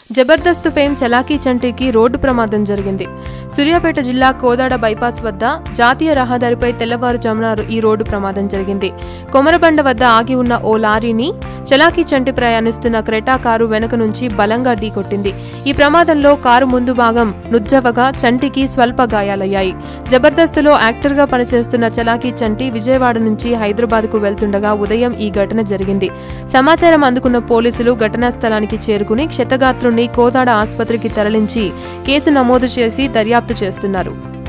Jabardasth fame Chalaki చంటికి road ప్రమాదం జరిగింది సూర్యాపేట జిల్లా కోదాడ బైపాస్ వద్ద జాతీయ రహదారిపై తెల్లవారుజామున ఈ రోడ్డు ప్రమాదం జరిగింది కొమరబండ వద్ద ఆగి ఉన్న ఓ లారీని చలాకీ చంటి ప్రయాణిస్తున్న క్రెటా కారు వెనుక నుంచి బలంగా ఢీకొట్టింది ఈ ప్రమాదంలో కారు ముందు భాగం నుజ్జవగా చంటికి స్వల్ప గాయాలయ్యాయి జబర్దస్త్లో యాక్టర్గా పనిచేస్తున్న చలాకీ చంటి విజయవాడ నుంచి హైదరాబాద్కు వెళ్తుండగా ఉదయం ఈ ఘటన జరిగింది సమాచారం అందుకున్న పోలీసులు ఘటనా స్థలానికి చేరుకుని క్షతగాత్రుణ్ణి కోదాడ ఆసుపత్రికి తరలించి కేసు నమోదు చేసి దర్యాప్తు చేస్తున్నారు